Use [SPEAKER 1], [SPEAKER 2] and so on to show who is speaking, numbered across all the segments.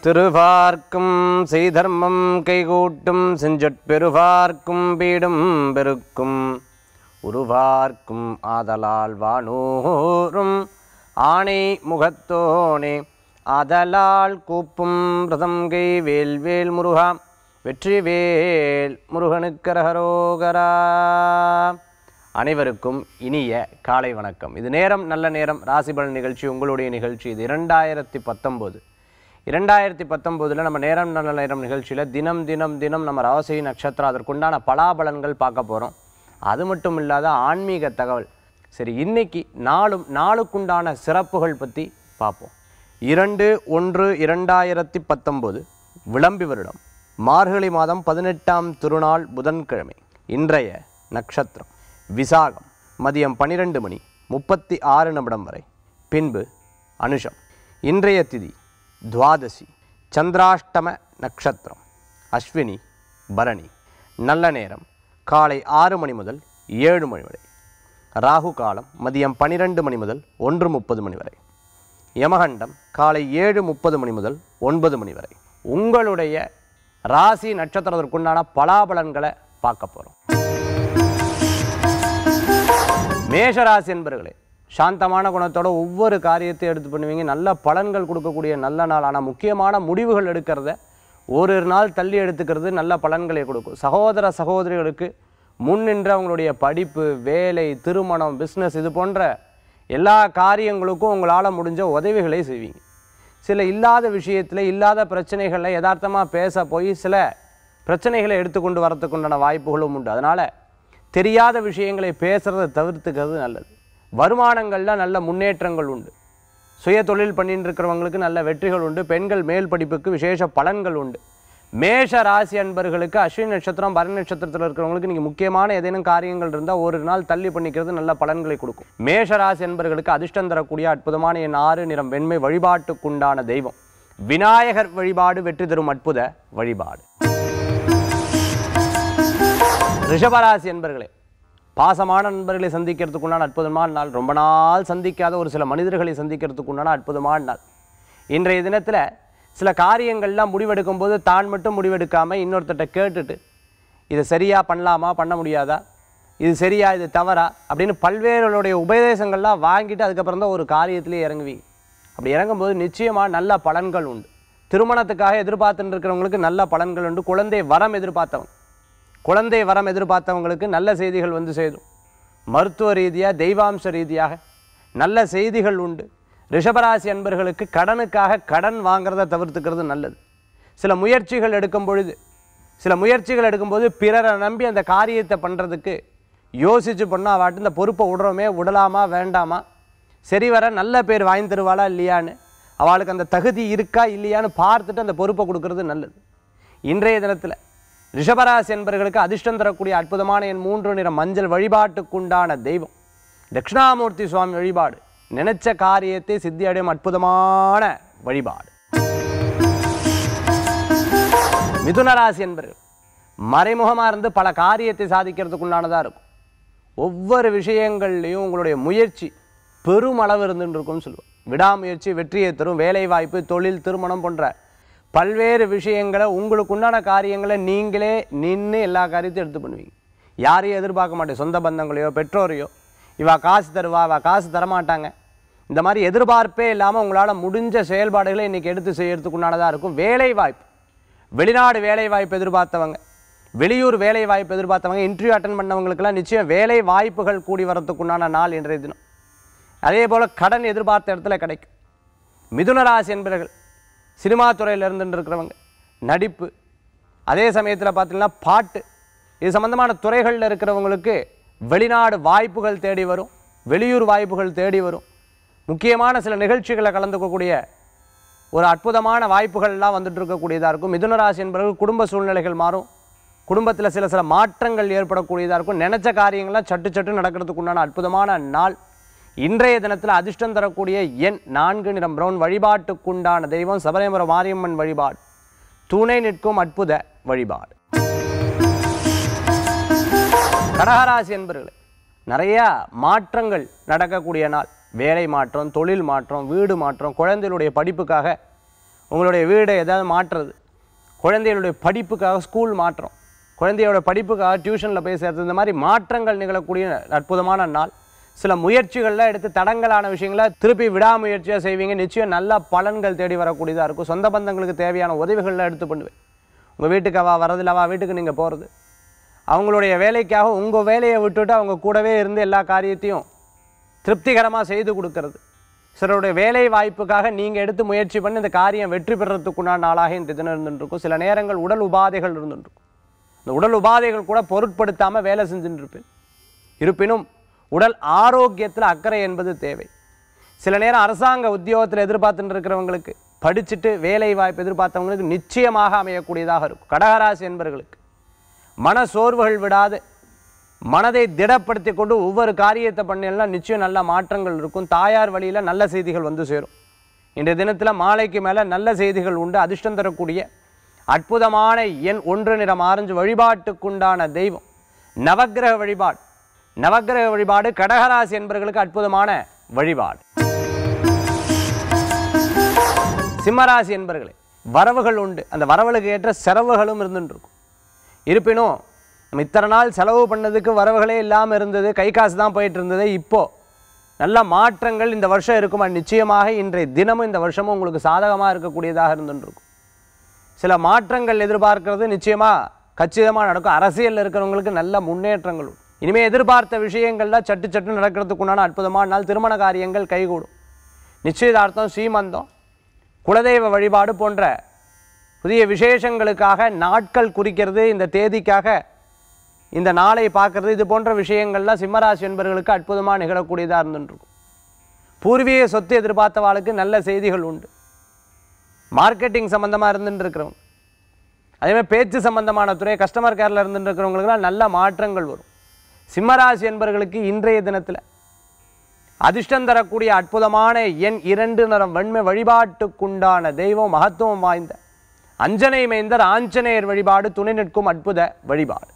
[SPEAKER 1] திருவார்க்கும் செய்தர்மம் கைகூட்டும் செஞ்சொற்பெருவார்க்கும் பீடும் பெருக்கும் உருவார்க்கும் ஆதலால் வானூரும் ஆணை முகத்தோனே ஆதலால் கூப்பும் பிரதங்கை வேல்வேல் முருகா வெற்றிவேல் முருகனுக்கரகரோகரா அனைவருக்கும் இனிய காலை வணக்கம் இது நேரம் நல்ல நேரம் ராசிபலன் நிகழ்ச்சி உங்களுடைய நிகழ்ச்சி இது இரண்டாயிரத்தி பத்தொம்போது இரண்டாயிரத்தி பத்தொம்போதில் நம்ம நேரம் நல்ல நேரம் நிகழ்ச்சியில் தினம் தினம் தினம் நம்ம ராசி நட்சத்திரம் அதற்குண்டான பலாபலன்கள் பார்க்க போகிறோம் அது மட்டும் இல்லாத ஆன்மீக தகவல் சரி இன்னைக்கு நாளும் நாளுக்குண்டான சிறப்புகள் பற்றி பார்ப்போம் இரண்டு ஒன்று இரண்டாயிரத்தி பத்தொம்போது விளம்பி வருடம் மார்கழி மாதம் பதினெட்டாம் திருநாள் புதன்கிழமை இன்றைய நட்சத்திரம் விசாகம் மதியம் பன்னிரெண்டு மணி முப்பத்தி ஆறு நிமிடம் வரை பின்பு அனுஷம் இன்றைய திதி துவாதசி சந்திராஷ்டம நட்சத்திரம் அஸ்வினி பரணி நல்ல நேரம் காலை ஆறு மணி முதல் ஏழு மணி வரை ராகு காலம் மதியம் பன்னிரெண்டு மணி முதல் ஒன்று முப்பது மணி வரை யமகண்டம் காலை ஏழு முப்பது மணி முதல் ஒன்பது மணி வரை உங்களுடைய ராசி நட்சத்திரத்திற்குண்டான பலாபலன்களை பார்க்க போகிறோம் மேஷராசி என்பர்களே சாந்தமான குணத்தோட ஒவ்வொரு காரியத்தை எடுத்து பண்ணுவீங்க நல்ல பலன்கள் கொடுக்கக்கூடிய நல்ல நாள் ஆனால் முக்கியமான முடிவுகள் எடுக்கிறத ஒரு நாள் தள்ளி எடுத்துக்கிறது நல்ல பலன்களை கொடுக்கும் சகோதர சகோதரிகளுக்கு முன் நின்ற அவங்களுடைய படிப்பு வேலை திருமணம் பிஸ்னஸ் இது போன்ற எல்லா காரியங்களுக்கும் உங்களால் முடிஞ்ச உதவிகளை செய்வீங்க சில இல்லாத விஷயத்தில் இல்லாத பிரச்சனைகளை யதார்த்தமாக பேச போய் சில பிரச்சனைகளை எடுத்துக்கொண்டு வரத்துக்குண்டான வாய்ப்புகளும் உண்டு அதனால் தெரியாத விஷயங்களை பேசுகிறத தவிர்த்துக்கிறது நல்லது வருமானங்களில் நல்ல முன்னேற்றங்கள் உண்டு சுய தொழில் பண்ணிட்டு இருக்கிறவங்களுக்கு நல்ல வெற்றிகள் உண்டு பெண்கள் மேல் படிப்புக்கு விசேஷ பலன்கள் உண்டு மேஷ ராசி அன்பர்களுக்கு அஸ்வினி நட்சத்திரம் பரணி நட்சத்திரத்தில் இருக்கிறவங்களுக்கு நீங்கள் முக்கியமான ஏதேனும் காரியங்கள் இருந்தால் ஒரு நாள் தள்ளி பண்ணிக்கிறது நல்ல பலன்களை கொடுக்கும் மேஷ ராசி அன்பர்களுக்கு அதிர்ஷ்டம் தரக்கூடிய அற்புதமான என் ஆறு நிறம் வெண்மை வழிபாட்டுக்குண்டான தெய்வம் விநாயகர் வழிபாடு வெற்றி தரும் அற்புத வழிபாடு ரிஷபராசி என்பர்களே பாசமான நண்பர்களை சந்திக்கிறதுக்குண்டான அற்புதமான நாள் ரொம்ப நாள் சந்திக்காத ஒரு சில மனிதர்களை சந்திக்கிறதுக்குண்டான அற்புதமான நாள் இன்றைய தினத்தில் சில காரியங்கள்லாம் முடிவெடுக்கும் போது தான் மட்டும் முடிவெடுக்காமல் இன்னொருத்தட்ட கேட்டுட்டு இதை சரியா பண்ணலாமா பண்ண முடியாதா இது சரியா இது தவறா அப்படின்னு பல்வேறுடைய உபதேசங்கள்லாம் வாங்கிட்டு அதுக்கப்புறம் தான் ஒரு காரியத்திலே இறங்குவீங்க அப்படி இறங்கும்போது நிச்சயமாக நல்ல பலன்கள் உண்டு திருமணத்துக்காக எதிர்பார்த்துட்டு இருக்கிறவங்களுக்கு நல்ல பலன்கள் உண்டு குழந்தை வரம் எதிர்பார்த்தவங்க குழந்தை வரம் எதிர்பார்த்தவங்களுக்கு நல்ல செய்திகள் வந்து சேரும் மருத்துவ ரீதியாக தெய்வாம்ச ரீதியாக நல்ல செய்திகள் உண்டு ரிஷபராசி அன்பர்களுக்கு கடனுக்காக கடன் வாங்குறத தவிர்த்துக்கிறது நல்லது சில முயற்சிகள் எடுக்கும் பொழுது சில முயற்சிகள் எடுக்கும்போது பிறரை நம்பி அந்த காரியத்தை பண்ணுறதுக்கு யோசிச்சு பண்ணால் வாட்டு இந்த பொறுப்பை விடுறோமே விடலாமா வேண்டாமா சரி வர நல்ல பேர் வாங்கி தருவாளா இல்லையான்னு அவளுக்கு அந்த தகுதி இருக்கா இல்லையான்னு பார்த்துட்டு அந்த பொறுப்பை கொடுக்கறது நல்லது இன்றைய தினத்தில் ரிஷபராசி என்பர்களுக்கு அதிர்ஷ்டம் தரக்கூடிய அற்புதமான என் மூன்று நிற மஞ்சள் வழிபாட்டுக்குண்டான தெய்வம் தட்சிணாமூர்த்தி சுவாமி வழிபாடு நினைச்ச காரியத்தை சித்தி அடையும் அற்புதமான வழிபாடு மிதுனராசி என்பர்கள் மறைமுகமாக இருந்து பல காரியத்தை சாதிக்கிறதுக்குண்டானதாக இருக்கும் ஒவ்வொரு விஷயங்கள்லையும் உங்களுடைய முயற்சி பெருமளவு இருந்துட்டு இருக்கும்னு சொல்லுவோம் விடாமுயற்சி வெற்றியை தரும் வேலைவாய்ப்பு தொழில் திருமணம் போன்ற பல்வேறு விஷயங்களை உங்களுக்கு உண்டான காரியங்களை நீங்களே நின்று எல்லா காரியத்தையும் எடுத்து பண்ணுவீங்க யாரையும் எதிர்பார்க்க மாட்டேன் சொந்த பந்தங்களையோ பெற்றோரையோ இவா காசு தருவா இவா காசு தரமாட்டாங்க இந்த மாதிரி எதிர்பார்ப்பே இல்லாமல் உங்களால் முடிஞ்ச செயல்பாடுகளை இன்றைக்கி எடுத்து செய்யறதுக்கு உண்டானதாக இருக்கும் வேலை வாய்ப்பு வெளிநாடு வேலை வாய்ப்பு எதிர்பார்த்தவங்க வெளியூர் வேலை வாய்ப்பு எதிர்பார்த்தவங்க இன்டர்வியூ அட்டன் பண்ணவங்களுக்கெல்லாம் நிச்சயம் வேலை வாய்ப்புகள் கூடி வரத்துக்குண்டான நாள் இன்றைய தினம் அதே போல் கடன் எதிர்பார்த்த இடத்துல கிடைக்கும் மிதுன ராசி என்பவர்கள் சினிமா துறையில் இருந்துட்டு இருக்கிறவங்க நடிப்பு அதே சமயத்தில் பார்த்தீங்கன்னா பாட்டு இது சம்பந்தமான துறைகளில் இருக்கிறவங்களுக்கு வெளிநாடு வாய்ப்புகள் தேடி வரும் வெளியூர் வாய்ப்புகள் தேடி வரும் முக்கியமான சில நிகழ்ச்சிகளை கலந்துக்கக்கூடிய ஒரு அற்புதமான வாய்ப்புகள்லாம் வந்துட்டு இருக்கக்கூடியதாக இருக்கும் மிதுன ராசி என்பவர்கள் குடும்ப சூழ்நிலைகள் மாறும் குடும்பத்தில் சில சில மாற்றங்கள் ஏற்படக்கூடியதாக இருக்கும் நினைச்ச காரியங்கள்லாம் சட்டு சட்டு நடக்கிறதுக்கு உண்டான அற்புதமான நாள் இன்றைய தினத்தில் அதிர்ஷ்டம் தரக்கூடிய எண் நான்கு நிறம் பிரவுன் வழிபாட்டுக்குண்டான தெய்வம் சபரிமர மாரியம்மன் வழிபாடு துணை நிற்கும் அற்புத வழிபாடு கடகராசி என்பர்களே நிறையா மாற்றங்கள் நடக்கக்கூடிய நாள் வேலை மாற்றம் தொழில் மாற்றம் வீடு மாற்றம் குழந்தைகளுடைய படிப்புக்காக உங்களுடைய வீடை ஏதாவது மாற்றுறது குழந்தைகளுடைய படிப்புக்காக ஸ்கூல் மாற்றம் குழந்தையோட படிப்புக்காக டியூஷனில் போய் சேர்த்து இந்த மாதிரி மாற்றங்கள் நிகழக்கூடிய அற்புதமான நாள் சில முயற்சிகளில் எடுத்து தடங்கலான விஷயங்களை திருப்பி விடாமுயற்சியாக செய்வீங்க நிச்சயம் நல்ல பலன்கள் தேடி வரக்கூடியதாக இருக்கும் சொந்த பந்தங்களுக்கு தேவையான உதவிகளில் எடுத்து பண்ணுவேன் உங்கள் வீட்டுக்கு அவா வரதில்ல அவா வீட்டுக்கு நீங்கள் போகிறது அவங்களுடைய வேலைக்காக உங்கள் வேலையை விட்டுட்டு அவங்க கூடவே இருந்து எல்லா காரியத்தையும் திருப்திகரமாக செய்து கொடுக்கறது சிலருடைய வேலை வாய்ப்புக்காக நீங்கள் எடுத்து முயற்சி பண்ணி இந்த காரியம் வெற்றி பெறத்துக்குண்டான நாளாக இன்று தினம் இருந்துருக்கும் சில நேரங்கள் உடல் உபாதைகள் இருந்துருக்கும் இந்த உடல் உபாதைகள் கூட பொருட்படுத்தாமல் வேலை செஞ்சுட்டு இருப்பேன் இருப்பினும் உடல் ஆரோக்கியத்தில் அக்கறை என்பது தேவை சில நேரம் அரசாங்க உத்தியோகத்தில் எதிர்பார்த்துட்டு இருக்கிறவங்களுக்கு படிச்சுட்டு வேலை வாய்ப்பு எதிர்பார்த்தவங்களுக்கு நிச்சயமாக அமையக்கூடியதாக இருக்கும் கடகராசி என்பவர்களுக்கு மன சோர்வுகள் விடாது மனதை திடப்படுத்தி கொண்டு ஒவ்வொரு காரியத்தை பண்ணினா நிச்சயம் நல்ல மாற்றங்கள் இருக்கும் தாயார் வழியில் நல்ல செய்திகள் வந்து சேரும் இன்றைய தினத்தில் மாலைக்கு மேலே நல்ல செய்திகள் உண்டு அதிர்ஷ்டம் தரக்கூடிய அற்புதமான எண் ஒன்று நிறம் ஆரஞ்சு வழிபாட்டுக்குண்டான தெய்வம் நவக்கிரக வழிபாடு நவக்கிரக வழிபாடு கடகராசி என்பவர்களுக்கு அற்புதமான வழிபாடு சிம்மராசி என்பர்களே வரவுகள் உண்டு அந்த வரவுகளுக்கு ஏற்ற செலவுகளும் இருந்துட்டு இருக்கும் இருப்பினும் நம்ம இத்தனை நாள் செலவு பண்ணதுக்கு வரவுகளே இல்லாமல் இருந்தது கை காசு தான் போயிட்டு இருந்தது இப்போ நல்ல மாற்றங்கள் இந்த வருஷம் இருக்குமா நிச்சயமாக இன்றைய தினமும் இந்த வருஷமும் உங்களுக்கு சாதகமாக இருக்கக்கூடியதாக இருந்துட்டு இருக்கும் சில மாற்றங்கள் எதிர்பார்க்கிறது நிச்சயமாக கச்சிதமாக நடக்கும் அரசியலில் இருக்கிறவங்களுக்கு நல்ல முன்னேற்றங்கள் உண்டு. இனிமே எதிர்பார்த்த விஷயங்கள்லாம் சட்டு சட்டு நடக்கிறதுக்குண்டான அற்புதமான நாள் திருமண காரியங்கள் கைகூடும் நிச்சயதார்த்தம் சீமந்தம் குலதெய்வ வழிபாடு போன்ற புதிய விசேஷங்களுக்காக நாட்கள் குறிக்கிறது இந்த தேதிக்காக இந்த நாளை பார்க்கறது இது போன்ற விஷயங்கள்லாம் சிம்மராசி என்பவர்களுக்கு அற்புதமாக நிகழக்கூடியதாக இருந்துருக்கும் பூர்வீக சொத்து எதிர்பார்த்தவாளுக்கு நல்ல செய்திகள் உண்டு மார்க்கெட்டிங் சம்மந்தமாக இருந்துட்டு இருக்கிறவங்க அதேமாதிரி பேச்சு சம்பந்தமான துறை கஸ்டமர் கேரில் இருந்துட்டு இருக்கிறவங்களுக்குலாம் நல்ல மாற்றங்கள் வரும் சிம்மராசி என்பவர்களுக்கு இன்றைய தினத்தில் அதிர்ஷ்டம் தரக்கூடிய அற்புதமான எண் இரண்டு நிறம் வெண்மை வழிபாட்டுக்குண்டான தெய்வம் மகத்துவம் வாய்ந்த அஞ்சனை மைந்தர் ஆஞ்சநேயர் வழிபாடு துணை நிற்கும் அற்புத வழிபாடு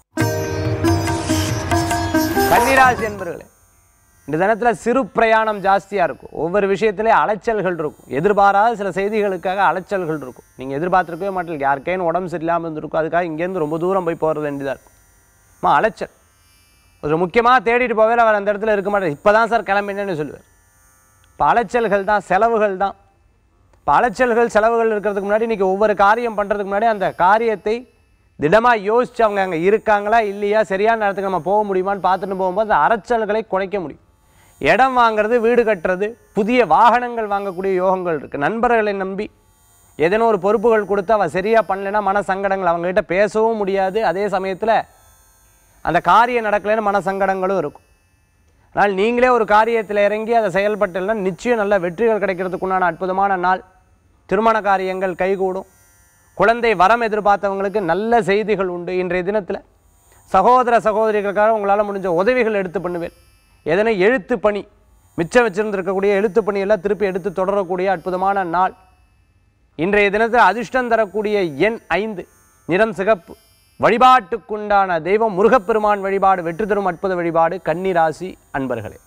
[SPEAKER 1] கன்னிராசி என்பர்களே இந்த தினத்தில் சிறு பிரயாணம் ஜாஸ்தியாக இருக்கும் ஒவ்வொரு விஷயத்திலே அலைச்சல்கள் இருக்கும் எதிர்பாராத சில செய்திகளுக்காக அலைச்சல்கள் இருக்கும் நீங்கள் எதிர்பார்த்துருக்கவே மாட்டீங்க யாருக்கேன்னு உடம்பு சரியில்லாமல் இருந்திருக்கும் அதுக்காக இங்கேருந்து ரொம்ப தூரம் போய் போகிறது வேண்டியதாக இருக்கும் அம்மா அலைச்சல் ஒரு முக்கியமாக தேடிட்டு போவே அவர் அந்த இடத்துல இருக்க மாட்டார் இப்போ தான் சார் கிளம்பினேன்னு சொல்லுவார் இப்போ அலைச்சல்கள் தான் செலவுகள் தான் இப்போ அலைச்சல்கள் செலவுகள் இருக்கிறதுக்கு முன்னாடி இன்றைக்கி ஒவ்வொரு காரியம் பண்ணுறதுக்கு முன்னாடி அந்த காரியத்தை திடமாக யோசிச்சு அவங்க அங்கே இருக்காங்களா இல்லையா சரியான நேரத்துக்கு நம்ம போக முடியுமான்னு பார்த்துட்டு போகும்போது அந்த அலைச்சல்களை குறைக்க முடியும் இடம் வாங்குறது வீடு கட்டுறது புதிய வாகனங்கள் வாங்கக்கூடிய யோகங்கள் இருக்குது நண்பர்களை நம்பி ஏதேனும் ஒரு பொறுப்புகள் கொடுத்து அவள் சரியாக பண்ணலைன்னா மன சங்கடங்கள் அவங்ககிட்ட பேசவும் முடியாது அதே சமயத்தில் அந்த காரியம் நடக்கலைன்னு மன சங்கடங்களும் இருக்கும் ஆனால் நீங்களே ஒரு காரியத்தில் இறங்கி அதை செயல்பட்டலைன்னா நிச்சயம் நல்ல வெற்றிகள் கிடைக்கிறதுக்குண்டான அற்புதமான நாள் திருமண காரியங்கள் கைகூடும் குழந்தை வரம் எதிர்பார்த்தவங்களுக்கு நல்ல செய்திகள் உண்டு இன்றைய தினத்தில் சகோதர சகோதரிகளுக்காக உங்களால் முடிஞ்ச உதவிகள் எடுத்து பண்ணுவேன் எதனை எழுத்து பணி மிச்சம் வச்சிருந்திருக்கக்கூடிய எழுத்து பணியெல்லாம் திருப்பி எடுத்து தொடரக்கூடிய அற்புதமான நாள் இன்றைய தினத்தில் அதிர்ஷ்டம் தரக்கூடிய எண் ஐந்து நிறம் சிகப்பு வழிபாட்டுக்குண்டான தெய்வம் முருகப்பெருமான் வழிபாடு வெற்றி தரும் அற்புத வழிபாடு கன்னிராசி அன்பர்களே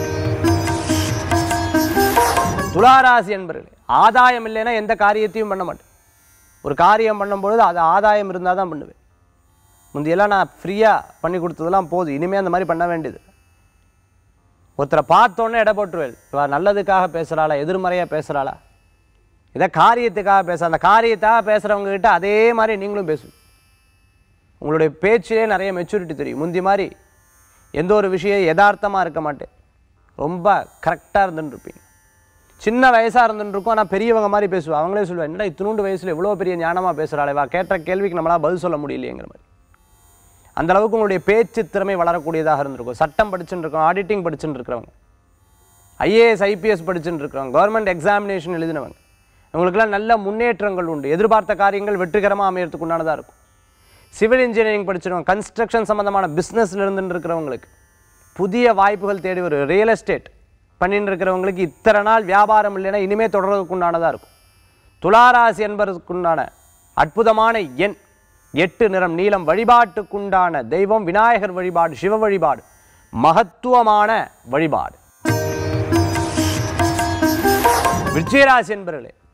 [SPEAKER 1] துளாராசி அன்பர்களே ஆதாயம் இல்லைன்னா எந்த காரியத்தையும் பண்ண மாட்டேன் ஒரு காரியம் பண்ணும்பொழுது அது ஆதாயம் இருந்தால் தான் பண்ணுவேன் முந்தையெல்லாம் நான் ஃப்ரீயாக பண்ணி கொடுத்ததெல்லாம் போதும் இனிமேல் அந்த மாதிரி பண்ண வேண்டியது ஒருத்தரை பார்த்தோன்னே இட போட்டுருவேன் இவ நல்லதுக்காக பேசுகிறாளா எதிர்மறையாக பேசுகிறாளா இதை காரியத்துக்காக பேச அந்த காரியத்தாக பேசுகிறவங்க கிட்ட அதே மாதிரி நீங்களும் பேசுவீங்க உங்களுடைய பேச்சிலே நிறைய மெச்சூரிட்டி தெரியும் முந்தி மாதிரி எந்த ஒரு விஷயம் யதார்த்தமாக இருக்க மாட்டேன் ரொம்ப கரெக்டாக இருந்துட்டு இருப்பீங்க சின்ன வயசாக இருந்துட்டு இருக்கும் ஆனால் பெரியவங்க மாதிரி பேசுவா அவங்களே சொல்லுவேன் என்னடா இத்தினூண்டு வயசில் இவ்வளோ பெரிய ஞானமாக பேசுகிறாளே வா கேட்ட கேள்விக்கு நம்மளால் பதில் சொல்ல முடியலையேங்கிற மாதிரி அந்த அளவுக்கு உங்களுடைய பேச்சு திறமை வளரக்கூடியதாக இருந்திருக்கும் சட்டம் படிச்சுட்டு இருக்கோம் ஆடிட்டிங் படிச்சுட்டு இருக்கிறவங்க ஐஏஎஸ் ஐபிஎஸ் படிச்சுட்டு இருக்கிறவங்க கவர்மெண்ட் எக்ஸாமினேஷன் எழுதினவங்க இவங்களுக்கெல்லாம் நல்ல முன்னேற்றங்கள் உண்டு எதிர்பார்த்த காரியங்கள் வெற்றிகரமாக அமையறதுக்கு உண்டானதாக இருக்கும் சிவில் இன்ஜினியரிங் படிச்சிருக்கவங்க கன்ஸ்ட்ரக்ஷன் சம்மந்தமான பிஸ்னஸில் இருந்துட்டு இருக்கிறவங்களுக்கு புதிய வாய்ப்புகள் தேடி வரும் ரியல் எஸ்டேட் பண்ணிட்டு இருக்கிறவங்களுக்கு இத்தனை நாள் வியாபாரம் இல்லைன்னா இனிமே தொடர்றதுக்கு உண்டானதாக இருக்கும் துளாராசி என்பதற்குண்டான அற்புதமான எண் எட்டு நிறம் நீலம் வழிபாட்டுக்குண்டான தெய்வம் விநாயகர் வழிபாடு சிவ வழிபாடு மகத்துவமான வழிபாடு விருச்சிகராசி என்பர்களே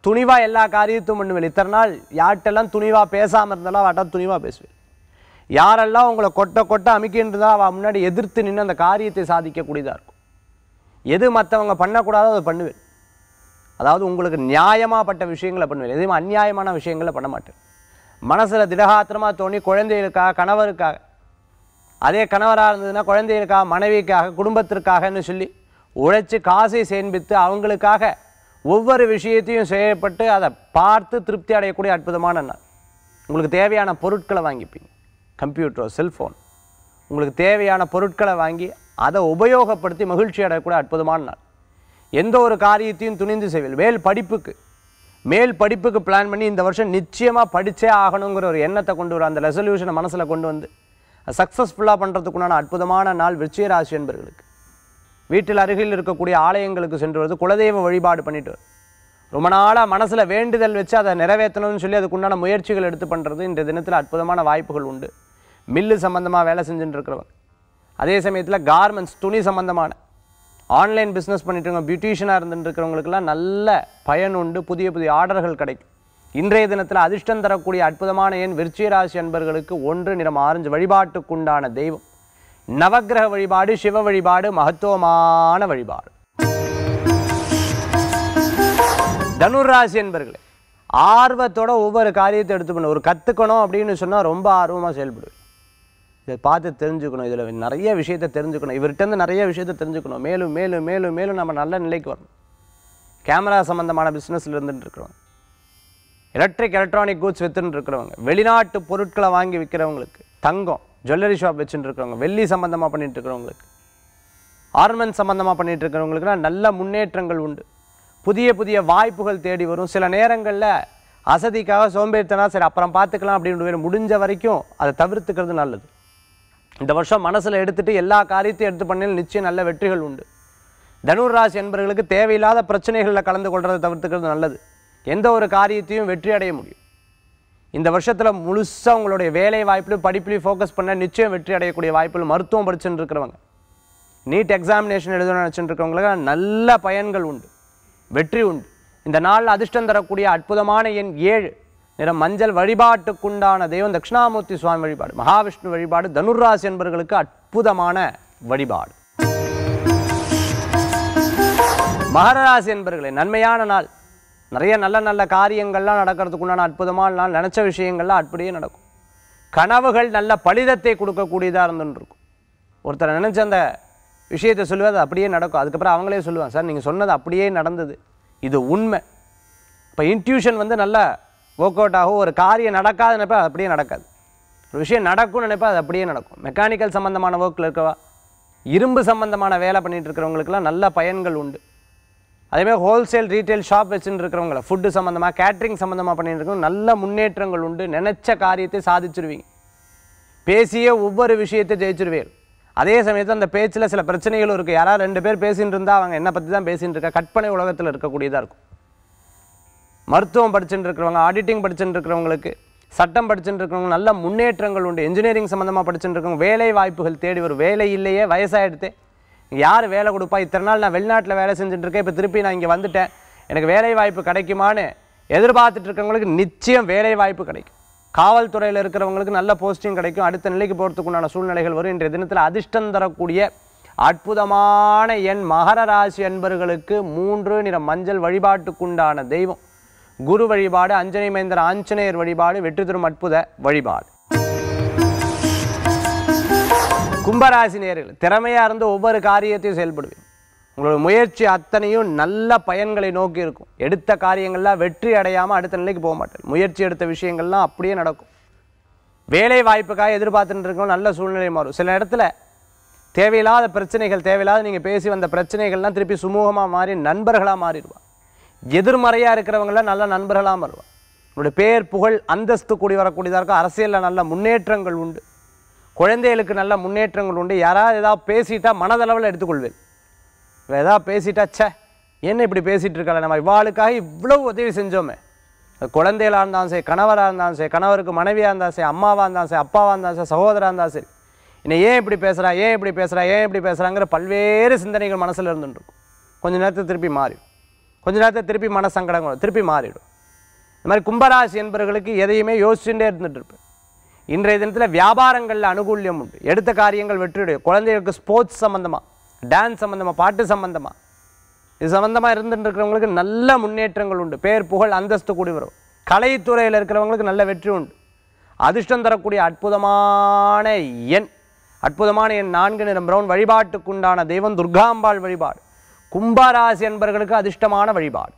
[SPEAKER 1] துணிவாக எல்லா காரியத்தையும் பண்ணுவேன் இத்தனை நாள் யார்கிட்டெல்லாம் துணிவாக பேசாமல் இருந்தாலும் அவட்ட துணிவாக பேசுவேன் யாரெல்லாம் உங்களை கொட்ட கொட்ட அமைக்கின்றதோ அவள் முன்னாடி எதிர்த்து நின்று அந்த காரியத்தை சாதிக்கக்கூடியதாக இருக்கும் எது மற்றவங்க பண்ணக்கூடாதோ அதை பண்ணுவேன் அதாவது உங்களுக்கு நியாயமாப்பட்ட விஷயங்களை பண்ணுவேன் எதுவும் அநியாயமான விஷயங்களை பண்ண மாட்டேன் மனசில் திடகாத்திரமாக தோணி குழந்தைகளுக்காக கணவருக்காக அதே கணவராக இருந்ததுன்னா குழந்தைகளுக்காக மனைவிக்காக குடும்பத்திற்காகன்னு சொல்லி உழைச்சி காசை சேமித்து அவங்களுக்காக ஒவ்வொரு விஷயத்தையும் செய்யப்பட்டு அதை பார்த்து திருப்தி அடையக்கூடிய அற்புதமான நாள் உங்களுக்கு தேவையான பொருட்களை வாங்கிப்பீங்க கம்ப்யூட்டரோ செல்ஃபோன் உங்களுக்கு தேவையான பொருட்களை வாங்கி அதை உபயோகப்படுத்தி மகிழ்ச்சி அடையக்கூடிய அற்புதமான நாள் எந்த ஒரு காரியத்தையும் துணிந்து செய்வீர்கள் மேல் படிப்புக்கு மேல் படிப்புக்கு பிளான் பண்ணி இந்த வருஷம் நிச்சயமாக படித்தே ஆகணுங்கிற ஒரு எண்ணத்தை கொண்டு வர அந்த ரெசல்யூஷனை மனசில் கொண்டு வந்து சக்ஸஸ்ஃபுல்லாக பண்ணுறதுக்குண்டான அற்புதமான நாள் விருச்சிக ராசி என்பவர்களுக்கு வீட்டில் அருகில் இருக்கக்கூடிய ஆலயங்களுக்கு சென்று வருது குலதெய்வ வழிபாடு பண்ணிட்டு வருது. ரொம்ப நாளாக மனசில் வேண்டுதல் வச்சு அதை நிறைவேற்றணும்னு சொல்லி அதுக்குண்டான முயற்சிகள் எடுத்து பண்ணுறது இந்த தினத்தில் அற்புதமான வாய்ப்புகள் உண்டு மில்லு சம்மந்தமாக வேலை செஞ்சுட்டு இருக்கிறவங்க அதே சமயத்தில் கார்மெண்ட்ஸ் துணி சம்மந்தமான ஆன்லைன் பிஸ்னஸ் பண்ணிட்டு இருக்கவங்க பியூட்டிஷியனாக இருந்துட்டு இருக்கிறவங்களுக்கெல்லாம் நல்ல பயன் உண்டு புதிய புதிய ஆர்டர்கள் கிடைக்கும் இன்றைய தினத்தில் அதிர்ஷ்டம் தரக்கூடிய அற்புதமான எண் விருச்சிக ராசி அன்பர்களுக்கு ஒன்று நிறம் ஆரஞ்சு வழிபாட்டுக்குண்டான தெய்வம் நவக்கிரக வழிபாடு சிவ வழிபாடு மகத்துவமான வழிபாடு தனுராசி என்பர்களே ஆர்வத்தோட ஒவ்வொரு காரியத்தை எடுத்து பண்ண ஒரு கற்றுக்கணும் அப்படின்னு சொன்னால் ரொம்ப ஆர்வமாக செயல்படுவேன் இதை பார்த்து தெரிஞ்சுக்கணும் இதில் நிறைய விஷயத்தை தெரிஞ்சுக்கணும் இவர்கிட்டருந்து நிறைய விஷயத்தை தெரிஞ்சுக்கணும் மேலும் மேலும் மேலும் மேலும் நம்ம நல்ல நிலைக்கு வரணும் கேமரா சம்மந்தமான பிஸ்னஸில் இருந்துட்டு இருக்கிறவங்க எலக்ட்ரிக் எலக்ட்ரானிக் கூட்ஸ் வித்துன்னு இருக்கிறவங்க வெளிநாட்டு பொருட்களை வாங்கி விற்கிறவங்களுக்கு தங்கம் ஜுவல்லரி ஷாப் வச்சுட்டு இருக்கிறவங்க வெள்ளி சம்மந்தமாக பண்ணிட்டு இருக்கிறவங்களுக்கு ஆர்மெண்ட் சம்மந்தமாக பண்ணிட்டு இருக்கிறவங்களுக்குலாம் நல்ல முன்னேற்றங்கள் உண்டு புதிய புதிய வாய்ப்புகள் தேடி வரும் சில நேரங்களில் அசதிக்காக சோம்பேறித்தனா சரி அப்புறம் பார்த்துக்கலாம் அப்படின்னு வேணும். முடிஞ்ச வரைக்கும் அதை தவிர்த்துக்கிறது நல்லது இந்த வருஷம் மனசில் எடுத்துட்டு எல்லா காரியத்தையும் எடுத்து பண்ணில் நிச்சயம் நல்ல வெற்றிகள் உண்டு தனுர் ராசி என்பவர்களுக்கு தேவையில்லாத பிரச்சனைகளில் கலந்து கொள்றதை தவிர்த்துக்கிறது நல்லது எந்த ஒரு காரியத்தையும் வெற்றி அடைய முடியும் இந்த வருஷத்தில் முழுசாக உங்களுடைய வேலை வாய்ப்புலையும் படிப்புலையும் ஃபோக்கஸ் பண்ண நிச்சயம் வெற்றி அடையக்கூடிய வாய்ப்புகள் மருத்துவம் படிச்சுட்டு இருக்கிறவங்க நீட் எக்ஸாமினேஷன் எழுதணும்னு நினச்சிட்டு இருக்கவங்களுக்கு நல்ல பயன்கள் உண்டு வெற்றி உண்டு இந்த நாளில் அதிர்ஷ்டம் தரக்கூடிய அற்புதமான எண் ஏழு நிறம் மஞ்சள் வழிபாட்டுக்குண்டான தெய்வம் தட்சிணாமூர்த்தி சுவாமி வழிபாடு மகாவிஷ்ணு வழிபாடு தனுர்ராசி என்பவர்களுக்கு அற்புதமான வழிபாடு மகர ராசி என்பர்களே நன்மையான நாள் நிறைய நல்ல நல்ல காரியங்கள்லாம் நடக்கிறதுக்கு உண்டான அற்புதமான நாள் நினச்ச விஷயங்கள்லாம் அப்படியே நடக்கும் கனவுகள் நல்ல பலிதத்தை கொடுக்கக்கூடியதாக இருந்துன்னு இருக்கும் ஒருத்தர் நினச்ச அந்த விஷயத்தை சொல்லுவது அது அப்படியே நடக்கும் அதுக்கப்புறம் அவங்களே சொல்லுவாங்க சார் நீங்கள் சொன்னது அப்படியே நடந்தது இது உண்மை இப்போ இன்ட்யூஷன் வந்து நல்லா ஒர்க் அவுட் ஆகும் ஒரு காரியம் நடக்காது நினைப்பா அது அப்படியே நடக்காது ஒரு விஷயம் நடக்கும்னு நினைப்பா அது அப்படியே நடக்கும் மெக்கானிக்கல் சம்மந்தமான ஒர்க்கில் இருக்கவா இரும்பு சம்மந்தமான வேலை பண்ணிட்டு இருக்கிறவங்களுக்குலாம் நல்ல பயன்கள் உண்டு அதேமாதிரி ஹோல்சேல் ரீட்டைல் ஷாப் வச்சுட்டு இருக்கிறவங்கள ஃபுட்டு சம்மந்தமாக கேட்ரிங் சம்மந்தமாக பண்ணிட்டு இருக்கவங்க நல்ல முன்னேற்றங்கள் உண்டு நினச்ச காரியத்தை சாதிச்சிருவீங்க பேசிய ஒவ்வொரு விஷயத்தை ஜெயிச்சிருவீர் அதே சமயத்தில் அந்த பேச்சில் சில பிரச்சனைகளும் இருக்குது யாராவது ரெண்டு பேர் பேசிட்டு இருந்தால் அவங்க என்னை பற்றி தான் பேசிட்டு இருக்கா கற்பனை உலகத்தில் இருக்கக்கூடியதாக இருக்கும் மருத்துவம் படிச்சுட்டு இருக்கிறவங்க ஆடிட்டிங் படிச்சுட்டு இருக்கிறவங்களுக்கு சட்டம் படிச்சுட்டு இருக்கிறவங்க நல்ல முன்னேற்றங்கள் உண்டு இன்ஜினியரிங் சம்மந்தமாக படிச்சுட்டு இருக்கவங்க வேலை வாய்ப்புகள் தேடி வரும் வேலை இல்லையே வயசாகிடுதே யார் வேலை கொடுப்பா இத்தனை நாள் நான் வெளிநாட்டில் வேலை செஞ்சுட்டு இருக்கேன் இப்போ திருப்பி நான் இங்கே வந்துட்டேன் எனக்கு வேலை வாய்ப்பு கிடைக்குமான்னு எதிர்பார்த்துட்டு இருக்கவங்களுக்கு நிச்சயம் வேலை வாய்ப்பு கிடைக்கும் காவல்துறையில் இருக்கிறவங்களுக்கு நல்ல போஸ்டிங் கிடைக்கும் அடுத்த நிலைக்கு போகிறதுக்கு உண்டான சூழ்நிலைகள் வரும் இன்றைய தினத்தில் அதிர்ஷ்டம் தரக்கூடிய அற்புதமான என் மகர ராசி அன்பர்களுக்கு மூன்று நிற மஞ்சள் வழிபாட்டுக்குண்டான தெய்வம் குரு வழிபாடு அஞ்சனை மைந்தர் ஆஞ்சநேயர் வழிபாடு வெற்றி தரும் அற்புத வழிபாடு கும்பராசி நேர்கள் திறமையாக இருந்து ஒவ்வொரு காரியத்தையும் செயல்படுவீங்க உங்களோட முயற்சி அத்தனையும் நல்ல பயன்களை நோக்கி இருக்கும் எடுத்த காரியங்கள்லாம் வெற்றி அடையாமல் அடுத்த நிலைக்கு போக மாட்டேன் முயற்சி எடுத்த விஷயங்கள்லாம் அப்படியே நடக்கும் வேலை வாய்ப்புக்காக எதிர்பார்த்துட்டு இருக்கோம் நல்ல சூழ்நிலை மாறும் சில இடத்துல தேவையில்லாத பிரச்சனைகள் தேவையில்லாத நீங்கள் பேசி வந்த பிரச்சனைகள்லாம் திருப்பி சுமூகமாக மாறி நண்பர்களாக மாறிடுவா எதிர்மறையாக இருக்கிறவங்களாம் நல்ல நண்பர்களாக மாறுவா உங்களுடைய பேர் புகழ் அந்தஸ்து கூடி வரக்கூடியதாக இருக்கும் அரசியலில் நல்ல முன்னேற்றங்கள் உண்டு குழந்தைகளுக்கு நல்ல முன்னேற்றங்கள் உண்டு யாராவது ஏதாவது பேசிட்டா மனதளவில் எடுத்துக்கொள்வேன் இவ ஏதாவது பேசிட்டா ச்சே என்ன இப்படி பேசிட்டு இருக்காளே நம்ம இவாளுக்காக இவ்வளவு உதவி செஞ்சோமே அது குழந்தைகளாக இருந்தாலும் சரி கணவராக இருந்தாலும் சரி கணவருக்கு மனைவியாக இருந்தாலும் சரி அம்மாவாக இருந்தாலும் சரி அப்பாவாக இருந்தாலும் சரி சகோதராக இருந்தாலும் சரி என்னை ஏன் இப்படி பேசுகிறா ஏன் இப்படி பேசுகிறா ஏன் இப்படி பேசுகிறாங்கிற பல்வேறு சிந்தனைகள் மனசில் இருந்துட்டு இருக்கும் கொஞ்ச நேரத்துக்கு திருப்பி மாறி கொஞ்ச நேரத்தில் திருப்பி மனசங்கடம் வரும் திருப்பி மாறிடும் இந்த மாதிரி கும்பராசி என்பவர்களுக்கு எதையுமே யோசிச்சுட்டே இருந்துட்டு இருப்பேன் இன்றைய தினத்தில் வியாபாரங்களில் அனுகூல்யம் உண்டு எடுத்த காரியங்கள் வெற்றியுடைய குழந்தைகளுக்கு ஸ்போர்ட்ஸ் சம்மந்தமாக டான்ஸ் சம்மந்தமாக பாட்டு சம்மந்தமாக இது சம்மந்தமாக இருந்துட்டு இருக்கிறவங்களுக்கு நல்ல முன்னேற்றங்கள் உண்டு பேர் புகழ் அந்தஸ்து கூடி வரும் கலைத்துறையில் இருக்கிறவங்களுக்கு நல்ல வெற்றி உண்டு அதிர்ஷ்டம் தரக்கூடிய அற்புதமான எண் அற்புதமான எண் நான்கு நிறம் பிரவுன் வழிபாட்டுக்குண்டான தெய்வம் துர்காம்பாள் வழிபாடு கும்பராசி என்பவர்களுக்கு அதிர்ஷ்டமான வழிபாடு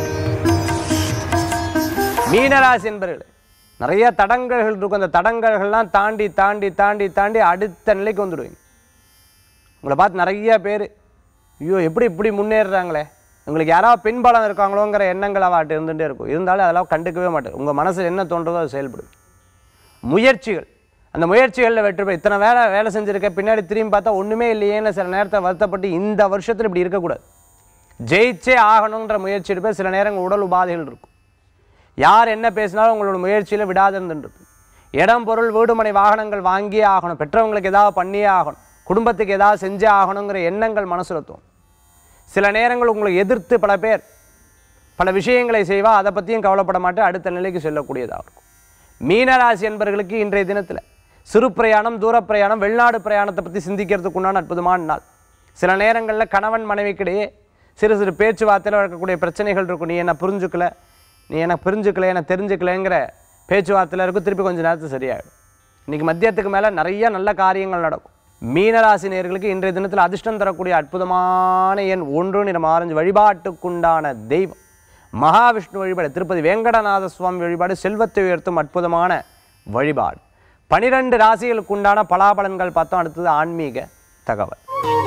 [SPEAKER 1] மீனராசி என்பவர்களே நிறைய தடங்கல்கள் இருக்கும் அந்த தடங்கல்கள்லாம் தாண்டி தாண்டி தாண்டி தாண்டி அடுத்த நிலைக்கு வந்துடுவீங்க உங்களை பார்த்து நிறைய பேர் ஐயோ எப்படி இப்படி முன்னேறுறாங்களே உங்களுக்கு யாராவது பின்பலம் இருக்காங்களோங்கிற எண்ணங்கள் அவாட்டு இருந்துகிட்டே இருக்கும் இருந்தாலும் அதெல்லாம் கண்டுக்கவே மாட்டேன் உங்கள் மனசில் என்ன தோன்றதோ அது செயல்படும் முயற்சிகள் அந்த முயற்சிகளில் வெற்றி பெற இத்தனை வேலை வேலை செஞ்சுருக்க பின்னாடி திரும்பி பார்த்தா ஒன்றுமே இல்லையேன்னு சில நேரத்தை வருத்தப்பட்டு இந்த வருஷத்தில் இப்படி இருக்கக்கூடாது ஜெயிச்சே ஆகணுன்ற முயற்சி எடுப்பேன் சில நேரங்கள் உடல் உபாதைகள் இருக்கும் யார் என்ன பேசினாலும் உங்களோட முயற்சியில் விடாது இருந்துட்டு இடம் பொருள் வீடுமனை வாகனங்கள் வாங்கியே ஆகணும் பெற்றவங்களுக்கு ஏதாவது பண்ணியே ஆகணும் குடும்பத்துக்கு ஏதாவது செஞ்சே ஆகணுங்கிற எண்ணங்கள் மனசுல தோணும் சில நேரங்கள் உங்களை எதிர்த்து பல பேர் பல விஷயங்களை செய்வா அதை பற்றியும் கவலைப்பட மாட்டேன் அடுத்த நிலைக்கு செல்லக்கூடியதாக இருக்கும் மீனராசி என்பவர்களுக்கு இன்றைய தினத்தில் சிறு பிரயாணம் தூர பிரயாணம் வெளிநாடு பிரயாணத்தை பற்றி சிந்திக்கிறதுக்கு உண்டான அற்புதமான நாள் சில நேரங்களில் கணவன் மனைவிக்கிடையே சிறு சிறு பேச்சுவார்த்தையில் இருக்கக்கூடிய பிரச்சனைகள் இருக்கும் நீ என்ன புரிஞ்சுக்கல நீ என்ன புரிஞ்சுக்கல என்ன தெரிஞ்சுக்கலங்கிற பேச்சுவார்த்தையில் இருக்கும் திருப்பி கொஞ்சம் நேரத்துக்கு சரியாயிடும் இன்னைக்கு மத்தியத்துக்கு மேலே நிறைய நல்ல காரியங்கள் நடக்கும் மீனராசி நேயர்களுக்கு இன்றைய தினத்தில் அதிர்ஷ்டம் தரக்கூடிய அற்புதமான எண் ஒன்று நிறம் ஆரஞ்சு வழிபாட்டுக்குண்டான தெய்வம் மகாவிஷ்ணு வழிபாடு திருப்பதி வேங்கடநாத சுவாமி வழிபாடு செல்வத்தை உயர்த்தும் அற்புதமான வழிபாடு பனிரெண்டு ராசிகளுக்கு உண்டான பலாபலன்கள் பார்த்தோம் அடுத்தது ஆன்மீக தகவல்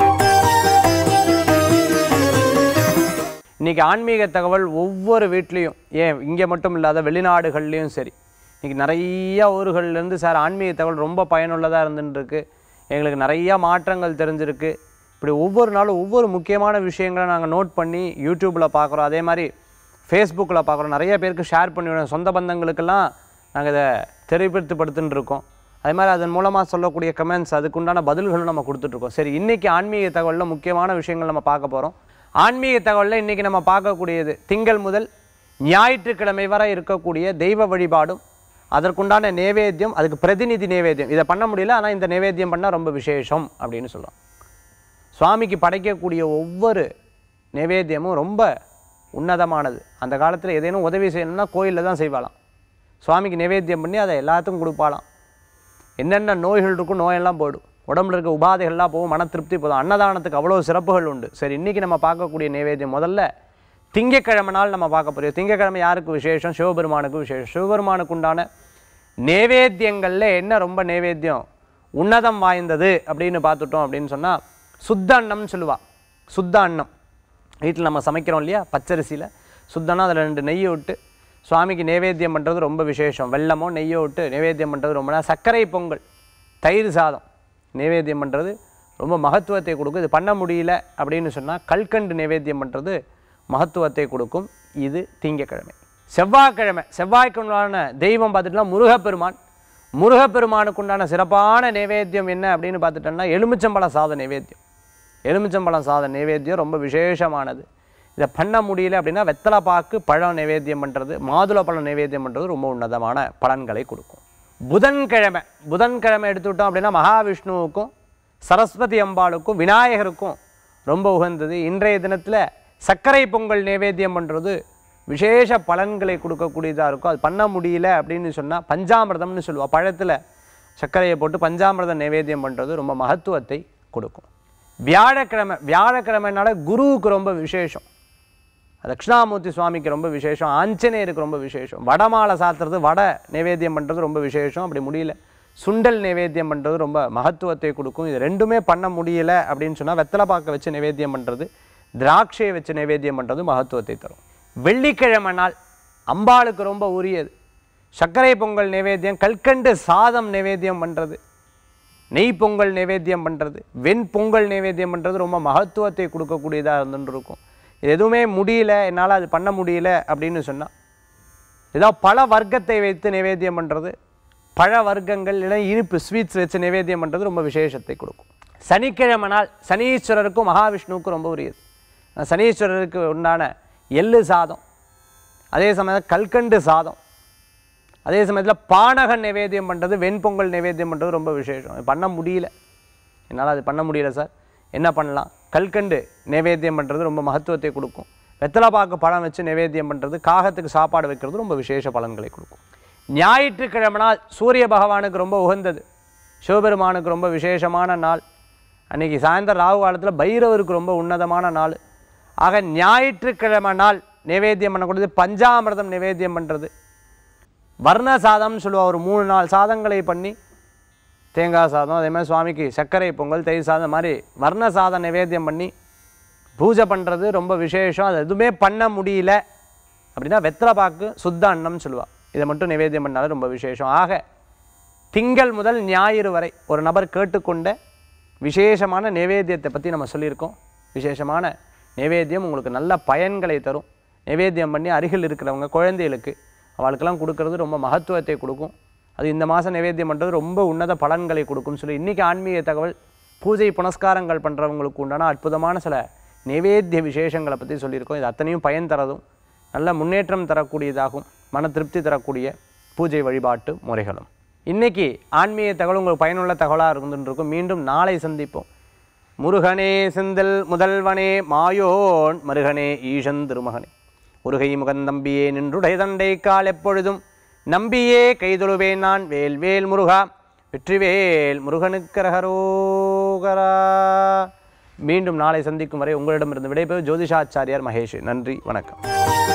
[SPEAKER 1] இன்னைக்கு ஆன்மீக தகவல் ஒவ்வொரு வீட்லேயும் ஏன் இங்கே மட்டும் இல்லாத வெளிநாடுகள்லேயும் சரி இன்னைக்கு நிறைய ஊர்கள்லேருந்து சார் ஆன்மீக தகவல் ரொம்ப பயனுள்ளதாக இருந்துட்டு இருக்கு எங்களுக்கு நிறைய மாற்றங்கள் தெரிஞ்சிருக்கு இப்படி ஒவ்வொரு நாளும் ஒவ்வொரு முக்கியமான விஷயங்களை நாங்கள் நோட் பண்ணி யூடியூப்பில் பார்க்குறோம் அதே மாதிரி ஃபேஸ்புக்கில் பார்க்குறோம் நிறைய பேருக்கு ஷேர் பண்ணி விடுறோம் சொந்த பந்தங்களுக்கெல்லாம் நாங்கள் இதை தெரிவித்துப்படுத்தின்னு இருக்கோம் அதே மாதிரி அதன் மூலமாக சொல்லக்கூடிய கமெண்ட்ஸ் அதுக்குண்டான பதில்களும் நம்ம கொடுத்துட்ருக்கோம் சரி இன்றைக்கி ஆன்மீக தகவலில் முக்கியமான விஷயங்கள் நம்ம பார்க்க போகிறோம் ஆன்மீக தகவலில் இன்றைக்கி நம்ம பார்க்கக்கூடியது திங்கள் முதல் ஞாயிற்றுக்கிழமை வரை இருக்கக்கூடிய தெய்வ வழிபாடும் அதற்குண்டான நேவேத்தியம் அதுக்கு பிரதிநிதி நேவேத்தியம் இதை பண்ண முடியல ஆனால் இந்த நேவேத்தியம் பண்ணால் ரொம்ப விசேஷம் அப்படின்னு சொல்கிறோம் சுவாமிக்கு படைக்கக்கூடிய ஒவ்வொரு நைவேத்தியமும் ரொம்ப உன்னதமானது அந்த காலத்தில் ஏதேனும் உதவி செய்யணும்னா கோயிலில் தான் செய்வாளாம் சுவாமிக்கு நைவேத்தியம் பண்ணி அதை எல்லாத்துக்கும் கொடுப்பாளாம் என்னென்ன நோய்கள் இருக்கும் நோயெல்லாம் போயிடும் உடம்புல இருக்க உபாதைகள்லாம் போகும் மன திருப்தி போதும் அன்னதானத்துக்கு அவ்வளோ சிறப்புகள் உண்டு சரி இன்றைக்கி நம்ம பார்க்கக்கூடிய நைவேத்தியம் முதல்ல திங்கக்கிழமை நாள் நம்ம பார்க்க போகிறோம் திங்கக்கிழமை யாருக்கு விசேஷம் சிவபெருமானுக்கு விசேஷம் சிவபெருமானுக்கு உண்டான நேவேத்தியங்களில் என்ன ரொம்ப நேவேத்தியம் உன்னதம் வாய்ந்தது அப்படின்னு பார்த்துட்டோம் அப்படின்னு சொன்னால் சுத்த அன்னம்னு சொல்லுவா சுத்த அன்னம் வீட்டில் நம்ம சமைக்கிறோம் இல்லையா பச்சரிசியில் சுத்தம்னா அதில் ரெண்டு நெய்யை விட்டு சுவாமிக்கு நேவேத்தியம் பண்ணுறது ரொம்ப விசேஷம் வெள்ளமோ நெய்யோ விட்டு நேவேத்தியம் பண்ணுறது ரொம்ப நா- சர்க்கரை பொங்கல் தயிர் சாதம் நேவேத்தியம் பண்ணுறது ரொம்ப மகத்துவத்தை கொடுக்கும் இது பண்ண முடியல அப்படின்னு சொன்னால் கல்கண்டு நேவேத்தியம் பண்ணுறது மகத்துவத்தை கொடுக்கும் இது திங்கக்கிழமை செவ்வாய்க்கிழமை செவ்வாய்க்குண்டான தெய்வம் பார்த்துட்டோம்னா முருகப்பெருமான் முருகப்பெருமானுக்கு உண்டான சிறப்பான நேவேத்தியம் என்ன அப்படின்னு பார்த்துட்டோம்னா எலுமிச்சம்பழம் சாதம் நேவேத்தியம் எலுமிச்சம்பழம் சாதம் நேவேத்தியம் ரொம்ப விசேஷமானது இதை பண்ண முடியல அப்படின்னா வெத்தலை பாக்கு பழம் நைவேத்தியம் பண்ணுறது மாதுளை பழம் நைவேத்தியம் பண்ணுறது ரொம்ப உன்னதமான பலன்களை கொடுக்கும் புதன்கிழமை புதன்கிழமை எடுத்துக்கிட்டோம் அப்படின்னா மகாவிஷ்ணுவுக்கும் சரஸ்வதி அம்பாளுக்கும் விநாயகருக்கும் ரொம்ப உகந்தது இன்றைய தினத்தில் சர்க்கரை பொங்கல் நைவேத்தியம் பண்ணுறது விசேஷ பலன்களை கொடுக்கக்கூடியதாக இருக்கும் அது பண்ண முடியல அப்படின்னு சொன்னால் பஞ்சாமிர்தம்னு சொல்லுவாள் பழத்தில் சர்க்கரையை போட்டு பஞ்சாமிர்தம் நைவேத்தியம் பண்ணுறது ரொம்ப மகத்துவத்தை கொடுக்கும் வியாழக்கிழமை வியாழக்கிழமைனால குருவுக்கு ரொம்ப விசேஷம் தட்சிணாமூர்த்தி சுவாமிக்கு ரொம்ப விசேஷம் ஆஞ்சநேயருக்கு ரொம்ப விசேஷம் வடமாலை சாத்துறது வடை நைவேத்தியம் பண்ணுறது ரொம்ப விசேஷம் அப்படி முடியல சுண்டல் நைவேத்தியம் பண்ணுறது ரொம்ப மகத்துவத்தை கொடுக்கும் இது ரெண்டுமே பண்ண முடியல அப்படின்னு சொன்னால் வெத்தலை பாக்க வச்சு நைவேத்தியம் பண்ணுறது திராட்சையை வச்சு நைவேத்தியம் பண்ணுறது மகத்துவத்தை தரும் வெள்ளிக்கிழமை நாள் அம்பாளுக்கு ரொம்ப உரியது சர்க்கரை பொங்கல் நைவேத்தியம் கல்கண்டு சாதம் நைவேத்தியம் பண்ணுறது நெய் பொங்கல் நைவேத்தியம் பண்ணுறது வெண் பொங்கல் நைவேத்தியம் பண்ணுறது ரொம்ப மகத்துவத்தை கொடுக்கக்கூடியதாக இருந்துட்டு இருக்கும் இது எதுவுமே முடியல என்னால் அது பண்ண முடியல அப்படின்னு சொன்னால் ஏதோ பல வர்க்கத்தை வைத்து நைவேத்தியம் பண்ணுறது பழ வர்க்கங்கள் இல்லை இனிப்பு ஸ்வீட்ஸ் வச்சு நைவேத்தியம் பண்ணுறது ரொம்ப விசேஷத்தை கொடுக்கும் சனிக்கிழமை நாள் சனீஸ்வரருக்கும் மகாவிஷ்ணுவுக்கும் ரொம்ப உரியது அந்த சனீஸ்வரருக்கு உண்டான எள்ளு சாதம் அதே சமயத்தில் கல்கண்டு சாதம் அதே சமயத்தில் பானகம் நிவேத்தியம் பண்ணுறது வெண்பொங்கல் நிவேத்தியம் பண்ணுறது ரொம்ப விசேஷம் இது பண்ண முடியல என்னால் அது பண்ண முடியல சார் என்ன பண்ணலாம் கல்கண்டு நிவேத்தியம் பண்ணுறது ரொம்ப மகத்துவத்தை கொடுக்கும் வெத்தலைப்பாக்கு பழம் வச்சு நிவேத்தியம் பண்ணுறது காகத்துக்கு சாப்பாடு வைக்கிறது ரொம்ப விசேஷ பலன்களை கொடுக்கும் ஞாயிற்றுக்கிழமை நாள் சூரிய பகவானுக்கு ரொம்ப உகந்தது சிவபெருமானுக்கு ரொம்ப விசேஷமான நாள் அன்னைக்கு சாயந்தரம் ராகு காலத்தில் பைரவருக்கு ரொம்ப உன்னதமான நாள் ஆக ஞாயிற்றுக்கிழமை நாள் நிவேத்தியம் பண்ணக்கூடியது பஞ்சாமிர்தம் நிவேத்தியம் பண்ணுறது வர்ண சாதம்னு சொல்லுவா ஒரு மூணு நாலு சாதங்களை பண்ணி தேங்காய் சாதம் அதே மாதிரி சுவாமிக்கு சர்க்கரை பொங்கல் தயிர் சாதம் மாதிரி வர்ண சாதம் நிவேத்தியம் பண்ணி பூஜை பண்ணுறது ரொம்ப விசேஷம் அது எதுவுமே பண்ண முடியல அப்படின்னா வெத்தலைப்பாக்கு சுத்த அன்னம் சொல்லுவா இதை மட்டும் நிவேத்தியம் பண்ணாலும் ரொம்ப விசேஷம் ஆக திங்கள் முதல் ஞாயிறு வரை ஒரு நபர் கேட்டுக்கொண்ட விசேஷமான நிவேத்தியத்தை பற்றி நம்ம சொல்லியிருக்கோம் விசேஷமான நிவேத்தியம் உங்களுக்கு நல்ல பயன்களை தரும் நிவேத்தியம் பண்ணி அருகில் இருக்கிறவங்க குழந்தைகளுக்கு அவளுக்கெல்லாம் கொடுக்கறது ரொம்ப மகத்துவத்தை கொடுக்கும் அது இந்த மாதம் நிவேத்தியம் பண்ணுறது ரொம்ப உன்னத பலன்களை கொடுக்கும்னு சொல்லி இன்றைக்கி ஆன்மீக தகவல் பூஜை புனஸ்காரங்கள் பண்ணுறவங்களுக்கு உண்டான அற்புதமான சில நிவேத்திய விசேஷங்களை பற்றி சொல்லியிருக்கோம் இது அத்தனையும் பயன் தரதும் நல்ல முன்னேற்றம் தரக்கூடியதாகும் மன திருப்தி தரக்கூடிய பூஜை வழிபாட்டு முறைகளும் இன்னைக்கு ஆன்மீக தகவல் உங்களுக்கு பயனுள்ள தகவலாக இருந்துட்டு இருக்கும் மீண்டும் நாளை சந்திப்போம் முருகனே செந்தில் முதல்வனே மாயோன் மருகனே ஈசன் திருமகனே முருகை முகந்தம்பியே நின்றுடைய தண்டை கால் எப்பொழுதும் நம்பியே கைதொழுவேன் நான் வேல் வேல் முருகா வெற்றிவேல் முருகனுக்கரகரோகரா மீண்டும் நாளை சந்திக்கும் வரை உங்களிடமிருந்து விடைபெறும் ஜோதிஷாச்சாரியார் மகேஷ் நன்றி வணக்கம்